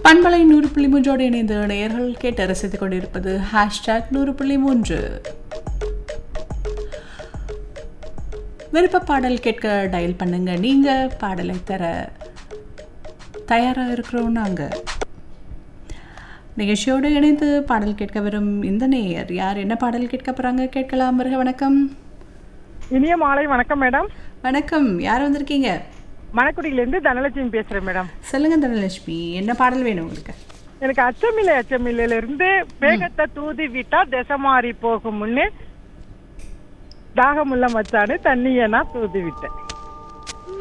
பண்பலை நூறு புள்ளி மூன்றோடு இணைந்து நேயர்கள் கேட்டு ரசித்துக் கொண்டிருப்பது ஹேஷ்டாக் நூறு புள்ளி மூன்று விருப்ப பாடல் கேட்க டயல் பண்ணுங்க நீங்க பாடலை தர தயாரா இருக்கிறோம் நாங்க நிகழ்ச்சியோடு இணைந்து பாடல் கேட்க வரும் இந்த நேயர் யார் என்ன பாடல் கேட்க போறாங்க கேட்கலாம் வருக வணக்கம் இனிய மாலை வணக்கம் மேடம் வணக்கம் யார் வந்திருக்கீங்க மணக்குடியிலேருந்து தனலட்சுமி பேசுறேன் மேடம் சொல்லுங்க தனலட்சுமி என்ன பாடல் வேணும் உங்களுக்கு எனக்கு அச்சமில்லை அச்சமில்லையில இருந்து வேகத்தை தூதி விட்டா திசை மாறி போகும் முன்னே தாகமுள்ள மச்சானு தண்ணியை நான் தூதி விட்டேன்